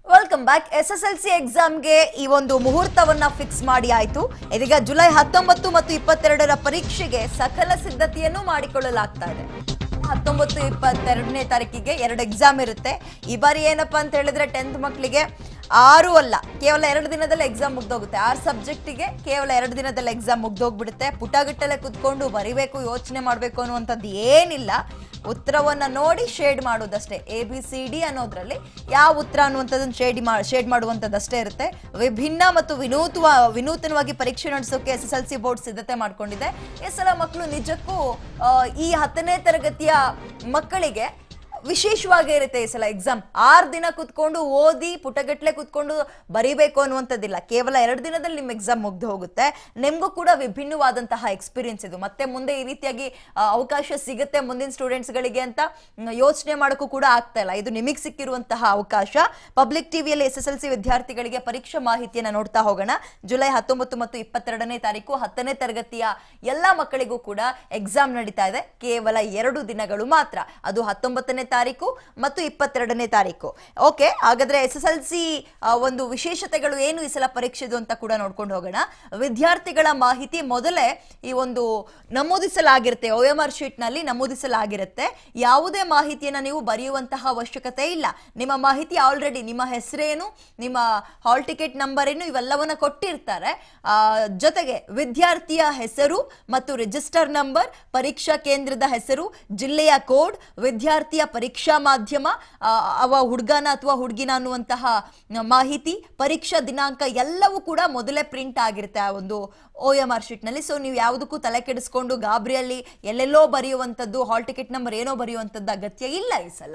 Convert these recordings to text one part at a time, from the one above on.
Welcome back S S L C ಎಕ್ಸಾಮ್ಗೆ ಈ ಒಂದು ಮುಹೂರ್ತವನ್ನ ಫಿಕ್ಸ್ ಮಾಡಿ ಆಯ್ತು ಇದೀಗ ಜುಲೈ ಹತ್ತೊಂಬತ್ತು ಮತ್ತು ಇಪ್ಪತ್ತೆರಡರ ಪರೀಕ್ಷೆಗೆ ಸಕಲ ಸಿದ್ಧತೆಯನ್ನು ಮಾಡಿಕೊಳ್ಳಲಾಗ್ತಾ ಇದೆ ಹತ್ತೊಂಬತ್ತು ಇಪ್ಪತ್ತೆರಡನೇ ತಾರೀಕಿಗೆ ಎರಡು ಎಕ್ಸಾಮ್ ಇರುತ್ತೆ ಈ ಬಾರಿ ಏನಪ್ಪಾ ಅಂತ ಹೇಳಿದ್ರೆ ಟೆಂತ್ ಮಕ್ಕಳಿಗೆ ಆರು ಅಲ್ಲ ಕೇವಲ ಎರಡು ದಿನದಲ್ಲಿ ಎಕ್ಸಾಮ್ ಮುಗ್ದೋಗುತ್ತೆ ಆರು ಸಬ್ಜೆಕ್ಟಿಗೆ ಕೇವಲ ಎರಡು ದಿನದಲ್ಲಿ ಎಕ್ಸಾಮ್ ಮುಗ್ದೋಗ್ಬಿಡುತ್ತೆ ಪುಟಗಟ್ಟಲೆ ಕುತ್ಕೊಂಡು ಬರಿಬೇಕು ಯೋಚನೆ ಮಾಡಬೇಕು ಅನ್ನುವಂಥದ್ದು ಏನಿಲ್ಲ ಉತ್ತರವನ್ನ ನೋಡಿ ಶೇಡ್ ಮಾಡೋದಷ್ಟೇ ಎ ಬಿ ಸಿ ಡಿ ಅನ್ನೋದ್ರಲ್ಲಿ ಯಾವ ಉತ್ತರ ಅನ್ನುವಂಥದ್ದನ್ನು ಶೇಡ್ ಮಾ ಶೇಡ್ ಮಾಡುವಂಥದ್ದಷ್ಟೇ ಇರುತ್ತೆ ವಿಭಿನ್ನ ಮತ್ತು ವಿನೂತ್ವ ವಿನೂತನವಾಗಿ ಪರೀಕ್ಷೆ ನಡೆಸೋಕೆ S S L C board ಸಿದ್ಧತೆ ಮಾಡ್ಕೊಂಡಿದೆ ಈ ಸಲ ಮಕ್ಕಳು ನಿಜಕ್ಕೂ ಆ, ಈ ಹತ್ತನೇ ತರಗತಿಯ ಮಕ್ಕಳಿಗೆ ವಿಶೇಷವಾಗಿ ಇರುತ್ತೆ ಈ ಸಲ ಎಕ್ಸಾಮ್ ಆರು ದಿನ ಕುತ್ಕೊಂಡು ಓದಿ ಪುಟಗಟ್ಲೆ ಕುತ್ಕೊಂಡು ಬರೀಬೇಕು ಅನ್ನುವಂಥದ್ದಿಲ್ಲ ಕೇವಲ ಎರಡು ದಿನದಲ್ಲಿ ನಿಮ್ಮ ಎಕ್ಸಾಮ್ ಮುಗ್ದು ಹೋಗುತ್ತೆ ನಿಮಗೂ ಕೂಡ ವಿಭಿನ್ನವಾದಂತಹ ಎಕ್ಸ್ಪೀರಿಯನ್ಸ್ ಇದು ಮತ್ತೆ ಮುಂದೆ ಈ ರೀತಿಯಾಗಿ ಆ, ಅವಕಾಶ ಸಿಗುತ್ತೆ ಮುಂದಿನ ಸ್ಟೂಡೆಂಟ್ಸ್ಗಳಿಗೆ ಅಂತ ಯೋಚನೆ ಮಾಡೋಕ್ಕೂ ಕೂಡ ಆಗ್ತಾ ಇಲ್ಲ ಇದು ನಿಮಗೆ ಸಿಕ್ಕಿರುವಂತಹ ಅವಕಾಶ ಪಬ್ಲಿಕ್ ಟಿವಿಯಲ್ಲಿ ಎಸ್ ಎಸ್ ಎಲ್ ಸಿ ವಿದ್ಯಾರ್ಥಿಗಳಿಗೆ ಪರೀಕ್ಷಾ ಮಾಹಿತಿಯನ್ನು ನೋಡ್ತಾ ಹೋಗೋಣ ಜುಲೈ ಹತ್ತೊಂಬತ್ತು ಮತ್ತು ಇಪ್ಪತ್ತೆರಡನೇ ತಾರೀಕು ಹತ್ತನೇ ತರಗತಿಯ ಎಲ್ಲ ಮಕ್ಕಳಿಗೂ ಕೂಡ ಎಕ್ಸಾಮ್ ನಡೀತಾ ಇದೆ ಕೇವಲ ಎರಡು ದಿನಗಳು ಮಾತ್ರ ಅದು ಹತ್ತೊಂಬತ್ತನೇ ತಾರೀಕು ಮತ್ತು ಇಪ್ಪತ್ತೆರಡನೇ ತಾರೀಕು ಓಕೆ ಹಾಗಾದ್ರೆ ಎಸ್ ಎಸ್ ಎಲ್ ಸಿ ಒಂದು ವಿಶೇಷತೆಗಳು ಏನು ಈ ಸಲ ಪರೀಕ್ಷೆದು ಅಂತ ಕೂಡ ನೋಡ್ಕೊಂಡು ಹೋಗೋಣ ವಿದ್ಯಾರ್ಥಿಗಳ ಮಾಹಿತಿ ಮೊದಲೇ ಈ ಒಂದು ನಮೂದಿಸಲಾಗಿರುತ್ತೆ ಒ ಎಂ ಆರ್ ಶೀಟ್ನಲ್ಲಿ ನಮೂದಿಸಲಾಗಿರುತ್ತೆ ಯಾವುದೇ ಮಾಹಿತಿಯನ್ನು ನೀವು ಬರೆಯುವಂತಹ ಅವಶ್ಯಕತೆ ಇಲ್ಲ ನಿಮ್ಮ ಮಾಹಿತಿ ಆಲ್ರೆಡಿ ನಿಮ್ಮ ಹೆಸರೇನು ನಿಮ್ಮ ಹಾಲ್ ಟಿಕೆಟ್ ನಂಬರ್ ಏನು ಇವೆಲ್ಲವನ್ನ ಕೊಟ್ಟಿರ್ತಾರೆ ಆ, ಜೊತೆಗೆ ವಿದ್ಯಾರ್ಥಿಯ ಹೆಸರು ಮತ್ತು ರಿಜಿಸ್ಟರ್ ನಂಬರ್ ಪರೀಕ್ಷಾ ಕೇಂದ್ರದ ಹೆಸರು ಜಿಲ್ಲೆಯ ಕೋಡ್ ವಿದ್ಯಾರ್ಥಿಯ ಪರೀಕ್ಷಾ ಮಾಧ್ಯಮ ಆ, ಅವ ಹುಡುಗನ ಅಥವಾ ಹುಡುಗಿನ ಅನ್ನುವಂತಹ ಮಾಹಿತಿ ಪರೀಕ್ಷಾ ದಿನಾಂಕ ಎಲ್ಲವೂ ಕೂಡ ಮೊದಲೇ ಪ್ರಿಂಟ್ ಆಗಿರುತ್ತೆ ಆ ಒಂದು ಒ ಎಂ ಆರ್ ಶೀಟ್ನಲ್ಲಿ ಸೊ ನೀವು ಯಾವುದಕ್ಕೂ ತಲೆ ಕೆಡಿಸ್ಕೊಂಡು ಗಾಬರಿಯಲ್ಲಿ ಎಲ್ಲೆಲ್ಲೋ ಬರೆಯುವಂಥದ್ದು ಹಾಲ್ ಟಿಕೆಟ್ ನಂಬರ್ ಏನೋ ಬರೆಯುವಂಥದ್ದು ಅಗತ್ಯ ಇಲ್ಲ ಈ ಸಲ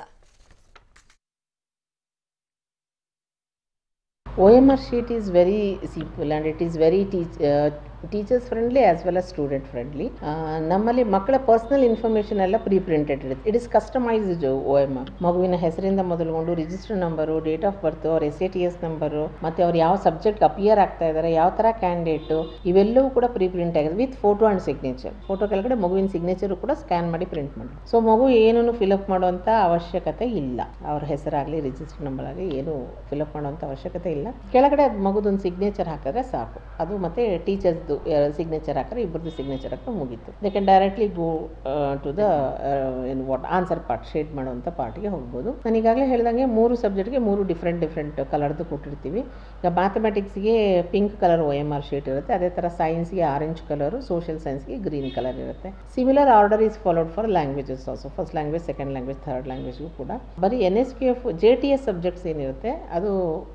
OMR sheet is very simple and it is very teach, uh, teachers friendly as well as student friendly. Uh, ನಮ್ಮಲ್ಲಿ ಮಕ್ಕಳ ಪರ್ಸನಲ್ ಇನ್ಫಾರ್ಮೇಷನ್ ಎಲ್ಲ ಪ್ರೀ ಪ್ರಿಂಟೆಡ್ ಇರುತ್ತೆ it is customised O M R ಮಗುವಿನ ಹೆಸರಿಂದ ಮೊದಲುಗೊಂಡು register number date of birth ಅವ್ರ S A T S number ಮತ್ತು ಅವ್ರು ಯಾವ ಸಬ್ಜೆಕ್ಟ್ ಅಪಿಯರ್ ಆಗ್ತಾ ಇದ್ದಾರೆ ಯಾವ ಥರ ಕ್ಯಾಂಡಿಡೇಟು ಇವೆಲ್ಲವೂ ಕೂಡ ಪ್ರೀ ಪ್ರಿಂಟ್ ಆಗಿದೆ with photo and signature photo ಕೆಳಗಡೆ ಮಗುವಿನ ಸಿಗ್ನೇಚರು ಕೂಡ ಸ್ಕ್ಯಾನ್ ಮಾಡಿ ಪ್ರಿಂಟ್ ಮಾಡಿ ಸೊ ಮಗು ಏನೂ ಫಿಲಪ್ ಮಾಡುವಂಥ ಅವಶ್ಯಕತೆ ಇಲ್ಲ ಅವ್ರ ಹೆಸರಾಗಲಿ ರಿಜಿಸ್ಟರ್ ನಂಬರ್ ಆಗಲಿ ಏನು ಫಿಲಪ್ ಮಾಡುವಂಥ ಅವಶ್ಯಕತೆ ಇಲ್ಲ ಕೆಳಗಡೆ ಅದು ಮಗುದೊಂದು ಸಿಗ್ನೇಚರ್ ಹಾಕಿದ್ರೆ ಸಾಕು ಅದು ಮತ್ತೆ ಟೀಚರ್ಸ್ದು ಸಿಗ್ನೇಚರ್ ಹಾಕಿದ್ರೆ ಇಬ್ಬರದ್ದು ಸಿಗ್ನೇಚರ್ ಹಾಕಿದ್ರೆ ಮುಗೀತು they can directly go to the ಏನು ವಾಟ್ ಆನ್ಸರ್ ಪಾರ್ಟ್ ಶೇಡ್ ಮಾಡುವಂಥ ಪಾರ್ಟ್ಗೆ ಹೋಗ್ಬೋದು ನಾನು ಈಗಾಗಲೇ ಹೇಳ್ದಂಗೆ ಮೂರು ಸಬ್ಜೆಕ್ಟ್ಗೆ ಮೂರು ಡಿಫ್ರೆಂಟ್ ಡಿಫ್ರೆಂಟ್ ಕಲರ್ದು ಕೊಟ್ಟಿರ್ತೀವಿ ಈಗ ಮ್ಯಾಥಮೆಟಿಕ್ಸ್ಗೆ pink colour O M R sheet ಇರುತ್ತೆ ಅದೇ ಥರ ಸೈನ್ಸ್ಗೆ ಆರೆಂಜ್ ಕಲರು ಸೋಷಿಯಲ್ ಸೈನ್ಸ್ಗೆ ಗ್ರೀನ್ ಕಲರ್ ಇರುತ್ತೆ similar order is followed for languages also first language second language third ಲ್ಯಾಂಗ್ವೇಜ್ಗೂ ಕೂಡ ಬರೀ N S P F J T S subjects ಏನಿರುತ್ತೆ ಅದು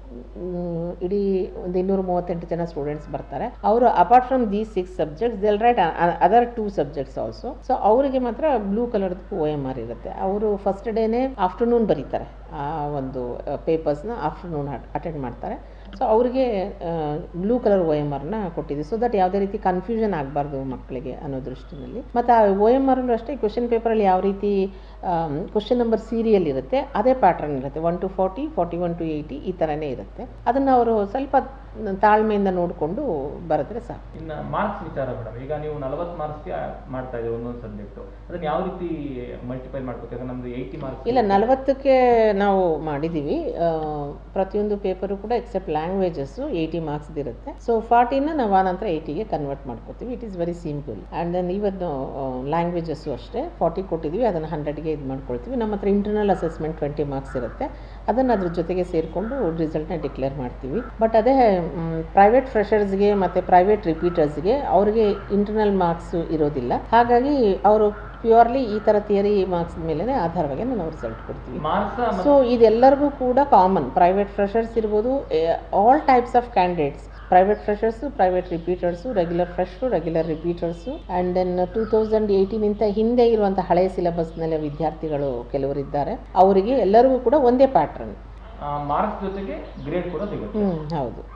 ಮ್, ಇಡೀ ಒಂದು ಇನ್ನೂರ ಮೂವತ್ತೆಂಟು ಜನ ಸ್ಟೂಡೆಂಟ್ಸ್ ಬರ್ತಾರೆ ಅವರು apart from these six subjects they'll write other two subjects also so ಅವರಿಗೆ ಮಾತ್ರ ಬ್ಲೂ ಕಲರ್ದು ಒ ಎಮ್ ಆರ್ ಇರುತ್ತೆ ಅವರು ಫಸ್ಟ್ ಡೇನೇ ಆಫ್ಟರ್ನೂನ್ ಬರೀತಾರೆ ಆ ಒಂದು ಪೇಪರ್ಸ್ನ ಆಫ್ಟರ್ನೂನ್ ಅಟೆಂಡ್ ಮಾಡ್ತಾರೆ ಸೊ ಅವರಿಗೆ ಬ್ಲೂ ಕಲರ್ ಒ ಎಮ್ ಆರ್ನ ಕೊಟ್ಟಿದ್ದೀವಿ ಸೊ ದಟ್ ಯಾವುದೇ ರೀತಿ ಕನ್ಫ್ಯೂಷನ್ ಆಗಬಾರ್ದು ಮಕ್ಕಳಿಗೆ ಅನ್ನೋ ದೃಷ್ಟಿನಲ್ಲಿ ಮತ್ತು ಆ ಒ ಎಮ್ ಆರಲ್ಲೂ ಅಷ್ಟೇ ಕ್ವಶನ್ ಪೇಪರಲ್ಲಿ ಯಾವ ರೀತಿ ಕ್ವಶನ್ ನಂಬರ್ ಸೀರಿಯಲ್ ಇರುತ್ತೆ ಅದೇ ಪ್ಯಾಟ್ರನ್ ಇರುತ್ತೆ one to forty forty one to eighty ಈ ಥರನೇ ಇರುತ್ತೆ ಅದನ್ನು ಅವರು ಸ್ವಲ್ಪ ತಾಳ್ಮೆಯಿಂದ ನೋಡಿಕೊಂಡು ಬರೆದ್ರೆ ಸಾಕು ಇನ್ನು ಮಾರ್ಕ್ಸ್ ವಿಚಾರ ಮೇಡಮ್ ಈಗ ನೀವು ನಲವತ್ತು ಮಾರ್ಕ್ಸ್ಗೆ ಮಾಡ್ತಾ ಇದ್ದೀವಿ ಒಂದೊಂದು ಸಬ್ಜೆಕ್ಟು ಅದನ್ನ ಯಾವ ರೀತಿ ಮಲ್ಟಿಪೈ ಮಾಡ್ಬೇಕು ನಮ್ದು ಏಯ್ಟಿ ಮಾರ್ಕ್ಸ್ ಇಲ್ಲ ನಲವತ್ತಕ್ಕೆ ನಾವು ಮಾಡಿದ್ದೀವಿ ಆ, ಪ್ರತಿಯೊಂದು ಪೇಪರು ಕೂಡ ಎಕ್ಸೆಪ್ಟ್ ಲ್ಯಾಂಗ್ವೇಜಸ್ಸು ಏಯ್ಟಿ ಮಾರ್ಕ್ಸ್ ಇರುತ್ತೆ ಸೊ ಫಾರ್ಟಿನ ನಾವು ಆನಂತರ ಏಯ್ಟಿಗೆ ಕನ್ವರ್ಟ್ ಮಾಡ್ಕೋತೀವಿ it is very simple and then even languages ಅಷ್ಟೇ ಫಾರ್ಟಿ ಕೊಟ್ಟಿದ್ದೀವಿ ಅದನ್ನು ಹಂಡ್ರೆಡ್ಗೆ ಇದು ಮಾಡ್ಕೊಳ್ತೀವಿ ನಮ್ಮ ಹತ್ರ ಇಂಟರ್ನಲ್ ಅಸೆಸ್ಮೆಂಟ್ ಟ್ವೆಂಟಿ ಮಾರ್ಕ್ಸ್ ಇರುತ್ತೆ ಅದನ್ನು ಅದ್ರ ಜೊತೆಗೆ ಸೇರಿಕೊಂಡು ರಿಸಲ್ಟ್ನ ಡಿಕ್ಲೇರ್ ಮಾಡ್ತೀವಿ ಬಟ್ ಅದೇ ಪ್ರೈವೇಟ್ ಫ್ರೆಷರ್ಸ್ಗೆ ಮತ್ತು ಪ್ರೈವೇಟ್ ರಿಪೀಟರ್ಸ್ಗೆ ಅವ್ರಿಗೆ ಇಂಟರ್ನಲ್ ಮಾರ್ಕ್ಸ್ ಇರೋದಿಲ್ಲ ಹಾಗಾಗಿ ಅವರು ಪ್ಯೂರ್ಲಿ ಈ ಥರ ಥಿಯರಿ ಮಾರ್ಕ್ಸ್ ಮೇಲೆ ಆಧಾರವಾಗಿ ನಾವು ರಿಸಲ್ಟ್ ಕೊಡ್ತೀವಿ ಮಾರ್ಕ್ಸ್ ಸೊ ಇದೆಲ್ಲರಿಗೂ ಕೂಡ ಕಾಮನ್ ಪ್ರೈವೇಟ್ ಫ್ರೆಷರ್ಸ್ ಇರ್ಬೋದು all types of candidates private freshers private repeaters regular fresher regular repeaters and then two thousand ಏಯ್ಟೀನಿಂದ ಹಿಂದೆ ಇರುವಂಥ ಹಳೆಯ ಸಿಲೆಬಸ್ನಲ್ಲಿ ವಿದ್ಯಾರ್ಥಿಗಳು ಕೆಲವರಿದ್ದಾರೆ ಅವರಿಗೆ ಎಲ್ಲರಿಗೂ ಕೂಡ ಒಂದೇ ಪ್ಯಾಟ್ರನ್ ಮಾರ್ಕ್ಸ್ ಜೊತೆಗೆ ಗ್ರೇಡ್ ಕೂಡ ಸಿಗುತ್ತೆ ಹ್ಞೂ ಹೌದು